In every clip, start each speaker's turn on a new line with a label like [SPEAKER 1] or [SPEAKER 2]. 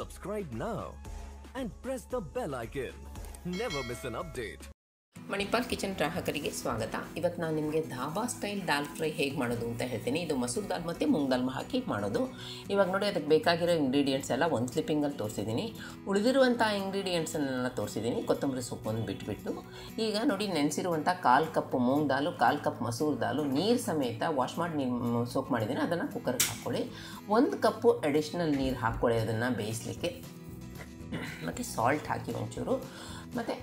[SPEAKER 1] Subscribe now and press the bell icon. Never miss an update.
[SPEAKER 2] Manipal kitchen ಗ್ರಾಹಕರಿಗೆ ಸ್ವಾಗತ ಇವತ್ತು ನಾನು ನಿಮಗೆ ಧಾಬಾ ಸ್ಟೈಲ್ ದಾಲ್ ಫ್ರೈ ಹೇಗೆ ಮಾಡೋದು ಅಂತ ಹೇಳ್ತೀನಿ ಇದು ಮಸೂರ್ ದಾಲ್ ಮತ್ತು ಮೂಂಗ್ ದಾಲ್ ಹಾಕಿ ಮಾಡೋದು ಇವಾಗ ನೋಡಿ ಅದಕ್ಕೆ ಬೇಕಾಗಿರೋ ಇಂಗ್ರೀಡಿಯೆಂಟ್ಸ್ ಎಲ್ಲ ಒಂದು ಸ್ಲಿಪ್ಪಿಂಗಲ್ಲಿ ತೋರಿಸಿದ್ದೀನಿ ಉಳಿದಿರುವಂಥ ಇಂಗ್ರೀಡಿಯೆಂಟ್ಸನ್ನೆಲ್ಲ ತೋರಿಸಿದ್ದೀನಿ ಕೊತ್ತಂಬರಿ ಸೊಪ್ಪು ಒಂದು ಬಿಟ್ಬಿಟ್ಟು ಈಗ ನೋಡಿ ನೆನೆಸಿರುವಂಥ ಕಾಲು ಕಪ್ ಮೂಂಗ್ ದಾಲು ಕಾಲು ಕಪ್ ಮಸೂರ್ ದಾಲು ನೀರು ಸಮೇತ ವಾಶ್ ಮಾಡಿ ನೀರು ಸೋಪ್ ಮಾಡಿದ್ದೀನಿ ಅದನ್ನು ಕುಕ್ಕರ್ಗೆ ಹಾಕ್ಕೊಳ್ಳಿ ಒಂದು ಕಪ್ಪು ಅಡಿಷ್ನಲ್ ನೀರು ಹಾಕ್ಕೊಳ್ಳಿ ಅದನ್ನು ಬೇಯಿಸಲಿಕ್ಕೆ ಮತ್ತು ಸಾಲ್ಟ್ ಹಾಕಿ ಒಂಚೂರು ಮತ್ತು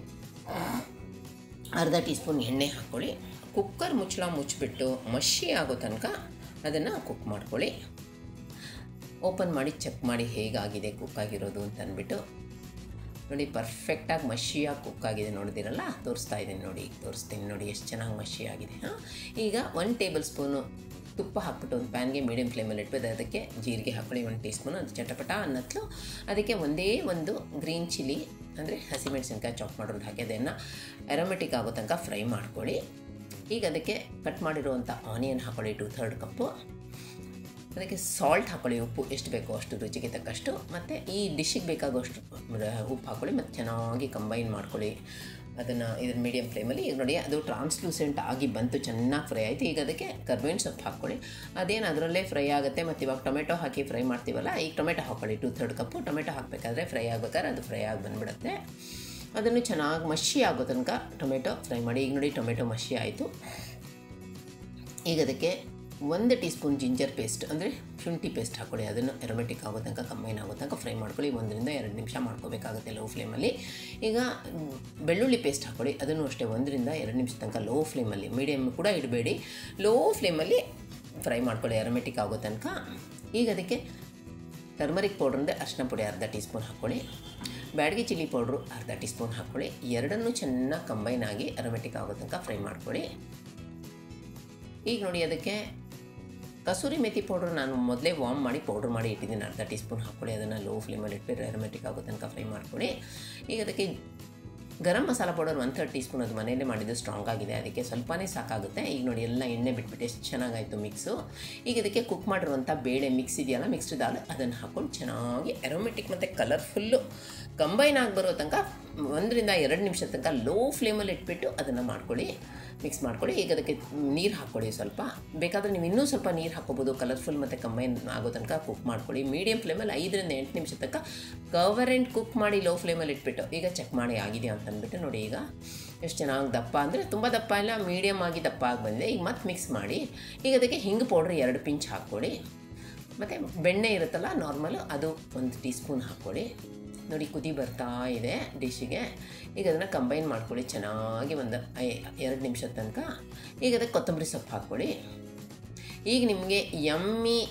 [SPEAKER 2] ಅರ್ಧ ಟೀ ಸ್ಪೂನ್ ಎಣ್ಣೆ ಹಾಕ್ಕೊಳ್ಳಿ ಕುಕ್ಕರ್ ಮುಚ್ಚಳ ಮುಚ್ಚಿಬಿಟ್ಟು ಮಷಿ ಆಗೋ ತನಕ ಅದನ್ನು ಕುಕ್ ಮಾಡ್ಕೊಳ್ಳಿ ಓಪನ್ ಮಾಡಿ ಚೆಕ್ ಮಾಡಿ ಹೇಗಾಗಿದೆ ಕುಕ್ ಆಗಿರೋದು ಅಂತ ಅಂದ್ಬಿಟ್ಟು ನೋಡಿ ಪರ್ಫೆಕ್ಟಾಗಿ ಮಷಿಯಾಗಿ ಕುಕ್ ಆಗಿದೆ ನೋಡಿದಿರಲ್ಲ ತೋರಿಸ್ತಾ ಇದ್ದೀನಿ ನೋಡಿ ಈಗ ತೋರಿಸ್ತೀನಿ ನೋಡಿ ಎಷ್ಟು ಚೆನ್ನಾಗಿ ಮಷಿ ಆಗಿದೆ ಹಾಂ ಈಗ ಒನ್ ಟೇಬಲ್ ಸ್ಪೂನು ತುಪ್ಪ ಹಾಕ್ಬಿಟ್ಟು ಒಂದು ಪ್ಯಾನ್ಗೆ ಮೀಡಿಯಮ್ ಫ್ಲೇಮಲ್ಲಿ ಇಟ್ಬಿಟ್ಟು ಅದಕ್ಕೆ ಜೀರಿಗೆ ಹಾಕ್ಕೊಳ್ಳಿ ಒಂದು ಟೀ ಸ್ಪೂನ್ ಅದು ಚಟಪಟ ಅನ್ನತ್ಲು ಅದಕ್ಕೆ ಒಂದೇ ಒಂದು ಗ್ರೀನ್ ಚಿಲ್ಲಿ ಅಂದರೆ ಹಸಿಮೆಣಸಿನ್ಕಾಯಿ ಚಾಪ್ ಮಾಡೋದು ಹಾಕಿ ಅದನ್ನು ಅರೋಮೆಟಿಕ್ ಆಗೋ ತನಕ ಫ್ರೈ ಮಾಡ್ಕೊಳ್ಳಿ ಈಗ ಅದಕ್ಕೆ ಕಟ್ ಮಾಡಿರುವಂಥ ಆನಿಯನ್ ಹಾಕ್ಕೊಳ್ಳಿ ಟು ಥರ್ಡ್ ಕಪ್ಪು ಅದಕ್ಕೆ ಸಾಲ್ಟ್ ಹಾಕ್ಕೊಳ್ಳಿ ಉಪ್ಪು ಎಷ್ಟು ಬೇಕೋ ಅಷ್ಟು ರುಚಿಗೆ ತಕ್ಕಷ್ಟು ಮತ್ತು ಈ ಡಿಶ್ಶಿಗೆ ಬೇಕಾಗೋಷ್ಟು ಉಪ್ಪು ಹಾಕ್ಕೊಳ್ಳಿ ಮತ್ತು ಚೆನ್ನಾಗಿ ಕಂಬೈನ್ ಮಾಡ್ಕೊಳ್ಳಿ ಅದನ್ನು ಇದ್ರ ಮೀಡಿಯಮ್ ಫ್ಲೇಮಲ್ಲಿ ಈಗ ನೋಡಿ ಅದು ಟ್ರಾನ್ಸ್ಲೂಸೆಂಟ್ ಆಗಿ ಬಂತು ಚೆನ್ನಾಗಿ ಫ್ರೈ ಆಯಿತು ಈಗ ಅದಕ್ಕೆ ಕರ್ಬೇವಿನ ಸೊಪ್ಪು ಹಾಕ್ಕೊಳ್ಳಿ ಅದೇನು ಅದರಲ್ಲೇ ಫ್ರೈ ಆಗುತ್ತೆ ಮತ್ತು ಇವಾಗ ಟೊಮೆಟೊ ಹಾಕಿ ಫ್ರೈ ಮಾಡ್ತೀವಲ್ಲ ಈಗ ಟೊಮೆಟೊ ಹಾಕ್ಕೊಳ್ಳಿ ಟು ಥರ್ಡ್ ಕಪ್ಪು ಟೊಮೆಟೊ ಹಾಕಬೇಕಾದ್ರೆ ಫ್ರೈ ಆಗ್ಬೇಕಾದ್ರೆ ಅದು ಫ್ರೈ ಆಗಿ ಬಂದುಬಿಡುತ್ತೆ ಅದನ್ನು ಚೆನ್ನಾಗಿ ಮಷಿ ಆಗೋ ತನಕ ಟೊಮೆಟೊ ಫ್ರೈ ಮಾಡಿ ಈಗ ನೋಡಿ ಟೊಮೆಟೊ ಮಷಿ ಆಯಿತು ಈಗ ಅದಕ್ಕೆ ಒಂದು ಟೀ ಸ್ಪೂನ್ ಜಿಂಜರ್ ಪೇಸ್ಟ್ ಅಂದರೆ ಶುಂಠಿ ಪೇಸ್ಟ್ ಹಾಕ್ಕೊಳ್ಳಿ ಅದನ್ನು ಎರೋಮೆಟಿಕ್ ಆಗೋ ತನಕ ಕಂಬೈನ್ ಆಗೋ ತನಕ ಫ್ರೈ ಮಾಡ್ಕೊಳ್ಳಿ ಒಂದರಿಂದ ಎರಡು ನಿಮಿಷ ಮಾಡ್ಕೋಬೇಕಾಗುತ್ತೆ ಲೋ ಫ್ಲೇಮಲ್ಲಿ ಈಗ ಬೆಳ್ಳುಳ್ಳಿ ಪೇಸ್ಟ್ ಹಾಕ್ಕೊಳ್ಳಿ ಅದನ್ನು ಅಷ್ಟೇ ಒಂದರಿಂದ ಎರಡು ನಿಮಿಷ ತನಕ ಲೋ ಫ್ಲೇಮಲ್ಲಿ ಮೀಡಿಯಮ್ ಕೂಡ ಇಡಬೇಡಿ ಲೋ ಫ್ಲೇಮಲ್ಲಿ ಫ್ರೈ ಮಾಡ್ಕೊಳ್ಳಿ ಎರೋಮೆಟಿಕ್ ಆಗೋ ತನಕ ಈಗ ಅದಕ್ಕೆ ಟರ್ಮರಿಕ್ ಪೌಡ್ರ್ ಅಂದರೆ ಅರಿಶಿನ ಪುಡಿ ಅರ್ಧ ಟೀ ಸ್ಪೂನ್ ಹಾಕ್ಕೊಳ್ಳಿ ಬ್ಯಾಡಗಿ ಚಿಲ್ಲಿ ಪೌಡ್ರು ಅರ್ಧ ಟೀ ಸ್ಪೂನ್ ಹಾಕ್ಕೊಳ್ಳಿ ಎರಡನ್ನೂ ಚೆನ್ನಾಗಿ ಕಂಬೈನ್ ಆಗಿ ಅರೋಮೆಟಿಕ್ ಆಗೋ ತನಕ ಫ್ರೈ ಮಾಡ್ಕೊಳ್ಳಿ ಈಗ ನೋಡಿ ಅದಕ್ಕೆ ಕಸೂರಿ ಮೆಥಿ ಪೌಡ್ರ್ ನಾನು ಮೊದಲೇ ವಾರ್ಮ್ ಮಾಡಿ ಪೌಡ್ರ್ ಮಾಡಿ ಇಟ್ಟಿದ್ದೀನಿ ಅರ್ಧ ಟೀ ಸ್ಪೂನ್ ಹಾಕ್ಕೊಳ್ಳಿ ಅದನ್ನು ಲೋ ಫ್ಲೇಮಲ್ಲಿ ಇಟ್ಟು ಅರೋಮೆಟಿಕ್ ಆಗೋ ತನಕ ಫ್ರೈ ಮಾಡ್ಕೊಳ್ಳಿ ಈಗ ಅದಕ್ಕೆ garam masala powder one third teaspoon ಅದು ಮನೆಯಲ್ಲೇ ಮಾಡಿದ್ದು ಸ್ಟ್ರಾಂಗ್ ಆಗಿದೆ ಅದಕ್ಕೆ ಸ್ವಲ್ಪನೇ ಸಾಕಾಗುತ್ತೆ ಈಗ ನೋಡಿ ಎಲ್ಲ ಎಣ್ಣೆ ಬಿಟ್ಬಿಟ್ಟು ಎಷ್ಟು ಚೆನ್ನಾಗಾಯಿತು ಮಿಕ್ಸು ಈಗ ಇದಕ್ಕೆ ಕುಕ್ ಮಾಡಿರುವಂಥ ಬೇಳೆ ಮಿಕ್ಸ್ ಇದೆಯಲ್ಲ ಮಿಕ್ಸ್ಡ್ ದಾಲ್ ಅದನ್ನು ಹಾಕ್ಕೊಂಡು ಚೆನ್ನಾಗಿ ಅರೋಮೆಟಿಕ್ ಮತ್ತು ಕಲರ್ಫುಲ್ಲು ಕಂಬೈನ್ ಆಗಿ ಬರೋ ತನಕ ಒಂದರಿಂದ ಎರಡು ನಿಮಿಷ ತನಕ ಲೋ ಫ್ಲೇಮಲ್ಲಿ ಇಟ್ಬಿಟ್ಟು ಅದನ್ನು ಮಾಡ್ಕೊಳ್ಳಿ ಮಿಕ್ಸ್ ಮಾಡ್ಕೊಳ್ಳಿ ಈಗ ಅದಕ್ಕೆ ನೀರು ಹಾಕ್ಕೊಳ್ಳಿ ಸ್ವಲ್ಪ ಬೇಕಾದರೆ ನೀವು ಇನ್ನೂ ಸ್ವಲ್ಪ ನೀರು ಹಾಕ್ಕೋಬೋದು ಕಲರ್ಫುಲ್ ಮತ್ತು ಕಂಬೈನ್ ಆಗೋ ತನಕ ಕುಕ್ ಮಾಡ್ಕೊಳ್ಳಿ ಮೀಡಿಯಮ್ ಫ್ಲೇಮಲ್ಲಿ ಐದರಿಂದ ಎಂಟು ನಿಮಿಷ ತನಕ ಕವರ್ ಆ್ಯಂಡ್ ಕುಕ್ ಮಾಡಿ ಲೋ ಫ್ಲೇಮಲ್ಲಿ ಇಟ್ಬಿಟ್ಟು ಈಗ ಚೆಕ್ ಮಾಡಿ ಆಗಿದೆ ಅಂತ ಅಂದ್ಬಿಟ್ಟು ನೋಡಿ ಈಗ ಎಷ್ಟು ಚೆನ್ನಾಗಿ ದಪ್ಪ ಅಂದರೆ ತುಂಬ ದಪ್ಪ ಇಲ್ಲ ಮೀಡಿಯಮ್ ಆಗಿ ದಪ್ಪ ಆಗಿ ಬಂದಿದೆ ಈಗ ಮತ್ತೆ ಮಿಕ್ಸ್ ಮಾಡಿ ಈಗ ಅದಕ್ಕೆ ಹಿಂಗೆ ಪೌಡ್ರ್ ಎರಡು ಪಿಂಚ್ ಹಾಕ್ಕೊಳ್ಳಿ ಮತ್ತು ಬೆಣ್ಣೆ ಇರುತ್ತಲ್ಲ ನಾರ್ಮಲು ಅದು ಒಂದು ಟೀ ಸ್ಪೂನ್ ಹಾಕ್ಕೊಳ್ಳಿ ನೋಡಿ ಕುದಿ ಬರ್ತಾ ಇದೆ ಡಿಶ್ಶಿಗೆ ಈಗ ಅದನ್ನು ಕಂಬೈನ್ ಮಾಡ್ಕೊಳ್ಳಿ ಚೆನ್ನಾಗಿ ಒಂದು ಐ ಎರಡು ನಿಮಿಷದ ತನಕ ಈಗ ಅದಕ್ಕೆ ಕೊತ್ತಂಬರಿ ಸೊಪ್ಪು ಹಾಕ್ಕೊಳ್ಳಿ ಈಗ ನಿಮಗೆ yummy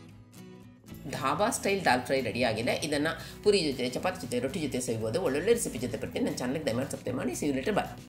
[SPEAKER 2] dhaba style dal fry ready ಆಗಿದೆ ಇದನ್ನು ಪುರಿ ಜೊತೆ ಚಪಾತಿ ಜೊತೆ ರೊಟ್ಟಿ ಜೊತೆ ಸೇಬೋದು ಒಳ್ಳೊಳ್ಳೆ ರೆಸಿಪಿ ಜೊತೆ ಬರ್ತೀನಿ ನನ್ನ ಚಾನಲ್ಗೆ ದಯಮಾಡಿ ಸಬ್ಸ್ಕ್ರೈಬ್ ಮಾಡಿ ಸಿ ಲೇಟರ್ ಬಾಯ್